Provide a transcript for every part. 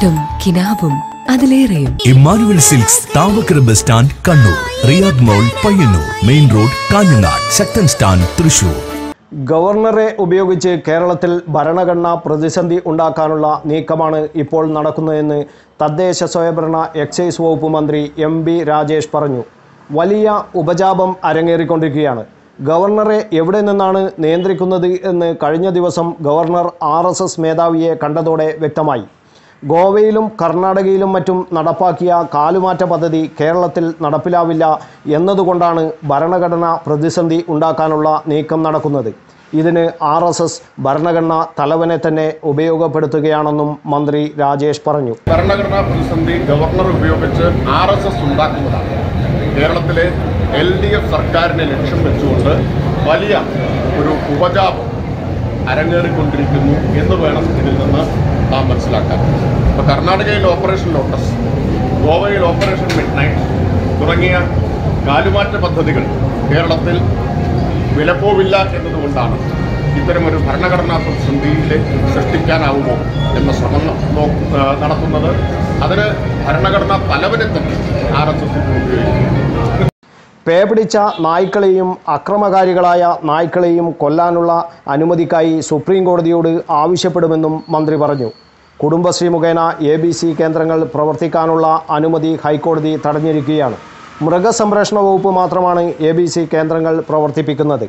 ും കിനാവും അതിലേറെയും Emmanuel Silks Thavakkara bus stand Kannur Riyad mall Payyanur main road Kanhangad Sakthan stand Thrissur ഗവർണറെ ഉപയോഗിച്ച് കേരളത്തിൽ ഭരണഘടനാ പ്രതിസന്ധി ഉണ്ടാക്കാനുള്ള നീക്കമാണ് ഇപ്പോൾ നടക്കുന്നതെന്ന് തദ്ദേശ സ്വയംഭരണ എക്സൈസ് വകുപ്പ് മന്ത്രി എം ബി രാജേഷ് പറഞ്ഞു വലിയ ഉപജാപം അരങ്ങേറിക്കൊണ്ടിരിക്കുകയാണ് ഗവർണറെ എവിടെ നിന്നാണ് നിയന്ത്രിക്കുന്നത് എന്ന് കഴിഞ്ഞ ദിവസം ഗവർണർ ആർ എസ് എസ് മേധാവിയെ കണ്ടതോടെ വ്യക്തമായി ഗോവയിലും കർണാടകയിലും മറ്റും നടപ്പാക്കിയ കാലുമാറ്റ പദ്ധതി കേരളത്തിൽ നടപ്പിലാവില്ല എന്നതുകൊണ്ടാണ് ഭരണഘടനാ പ്രതിസന്ധി ഉണ്ടാക്കാനുള്ള നീക്കം നടക്കുന്നത് ഇതിന് ആർ എസ് എസ് ഭരണഘടനാ തലവനെ തന്നെ ഉപയോഗപ്പെടുത്തുകയാണെന്നും മന്ത്രി രാജേഷ് പറഞ്ഞു ഭരണഘടനാ പ്രതിസന്ധി ഗവർണർ ഉപയോഗിച്ച് ആർ എസ് എസ് ഉണ്ടാക്കുന്നതാണ് കേരളത്തിലെ എൽ ഡി എഫ് സർക്കാരിനെ ലക്ഷ്യം വെച്ചുകൊണ്ട് വലിയ ഒരു ഉപജാപം അരങ്ങേറിക്കൊണ്ടിരിക്കുന്നു എന്ന് വേണം ഇതിൽ നിന്ന് നാം മനസ്സിലാക്കാൻ ഇപ്പോൾ കർണാടകയിൽ ഓപ്പറേഷൻ ലോട്ടസ് ഗോവയിൽ ഓപ്പറേഷൻ മിഡ് നൈറ്റ് തുടങ്ങിയ കാലുമാറ്റ പദ്ധതികൾ കേരളത്തിൽ വിലപ്പോവില്ല എന്നതുകൊണ്ടാണ് ഇത്തരമൊരു ഭരണഘടനാ പ്രതിസന്ധിയിലെ സൃഷ്ടിക്കാനാവുമോ എന്ന ശ്രമം നോ- ആ, നടത്തുന്നത് അതിന് ഭരണഘടനാ തലവനെ തന്നെ ആർ എസ് എസ് ഉപയോഗിക്കുന്നു പേ പിടിച്ച നായ്ക്കളെയും അക്രമകാരികളായ നായ്ക്കളെയും കൊല്ലാനുള്ള അനുമതിക്കായി സുപ്രീം കോടതിയോട് ആവശ്യപ്പെടുമെന്നും മന്ത്രി പറഞ്ഞു കുടുംബശ്രീ മുഖേന എ ബി സി കേന്ദ്രങ്ങൾ പ്രവർത്തിക്കാനുള്ള അനുമതി ഹൈക്കോടതി തടഞ്ഞിരിക്കുകയാണ് മൃഗസംരക്ഷണ വകുപ്പ് മാത്രമാണ് എ ബി സി കേന്ദ്രങ്ങൾ പ്രവർത്തിപ്പിക്കുന്നത്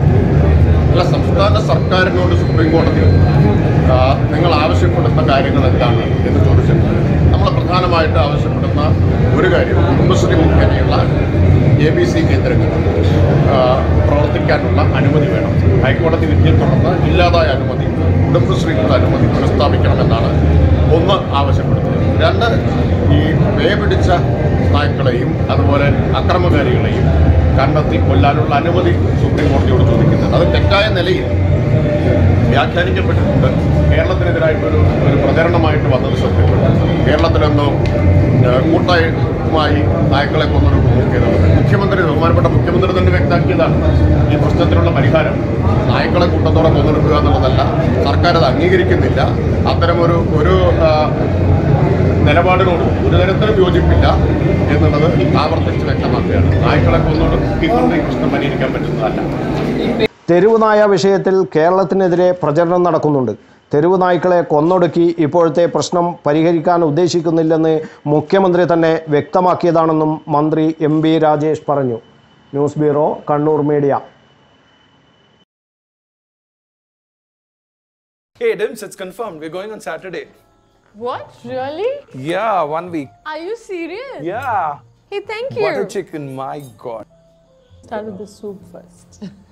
അല്ല സംസ്ഥാന സർക്കാരിനോട് സുപ്രീം കോടതി ആ, നിങ്ങൾ ആവശ്യപ്പെടുന്ന കാര്യങ്ങൾ എന്താണ് എന്ന് ചോദിച്ചിട്ടുണ്ട് നമ്മൾ പ്രധാനമായിട്ട് ആവശ്യപ്പെടുന്ന ഒരു കാര്യം കുടുംബശ്രീ മുഖേനയുള്ള എ ബി സി കേന്ദ്രങ്ങൾ ആ, പ്രവർത്തിക്കാനുള്ള അനുമതി വേണം ഹൈക്കോടതി വിധിയെ തുടർന്ന് ഇല്ലാതായ അനുമതി കുടുംബശ്രീക്കുള്ള അനുമതി പുനഃസ്ഥാപിക്കണമെന്നാണ് ഒന്ന് ആവശ്യപ്പെടുന്നത് രണ്ട് ഈ വേ പിടിച്ച നായ്ക്കളെയും അതുപോലെ അക്രമകാരികളെയും കണ്ടെത്തി കൊല്ലാനുള്ള അനുമതി സുപ്രീം കോടതിയോട് ചോദിക്കുന്നുണ്ട് അത് തെറ്റായ നിലയിൽ വ്യാഖ്യാനിക്കപ്പെട്ടിട്ടുണ്ട് കേരളത്തിനെതിരായിട്ടൊരു ഒരു പ്രചരണമായിട്ട് വന്നത് ശ്രദ്ധപ്പെട്ടു കേരളത്തിലൊന്ന് കൂട്ടായി നായ്ക്കളെ കൊന്നൊരു നോക്കിയത് മുഖ്യമന്ത്രി ബഹുമാനപ്പെട്ട മുഖ്യമന്ത്രി തന്നെ വ്യക്തമാക്കിയതാണ് ഈ പ്രശ്നത്തിനുള്ള പരിഹാരം നായ്ക്കളെ കൂട്ടത്തോടെ കൊന്നെടുക്കുക എന്നുള്ളതല്ല സർക്കാർ അത് അംഗീകരിക്കുന്നില്ല അത്തരമൊരു ഒരു ആ, നിലപാടിനോട് ഒരു തരത്തിലും യോജിപ്പില്ല എന്നുള്ളത് ആവർത്തിച്ച് വ്യക്തമാക്കുകയാണ് നായ്ക്കളെ കൊന്നൊടുക്കിക്കൊണ്ട് ഈ പ്രശ്നം പരിഹരിക്കാൻ പറ്റുന്നതല്ല തെരുവ് നായ വിഷയത്തിൽ കേരളത്തിനെതിരെ പ്രചരണം നടക്കുന്നുണ്ട് തെരുവ് നായ്ക്കളെ കൊന്നൊടുക്കി ഇപ്പോഴത്തെ പ്രശ്നം പരിഹരിക്കാൻ ഉദ്ദേശിക്കുന്നില്ലെന്ന് മുഖ്യമന്ത്രി തന്നെ വ്യക്തമാക്കിയതാണെന്നും മന്ത്രി എം ബി രാജേഷ് പറഞ്ഞു news bureau Kannur media Hey, Dims, it's confirmed. We're going on Saturday. What? Really? Yeah, one week. Are you serious? Yeah. Hey, thank you. Butter chicken, my god. Start with the soup first.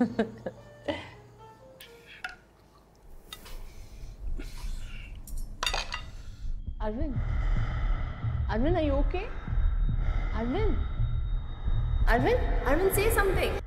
Arvind. Arvind, are you okay? Arvind. Arvind? Arvind, say something.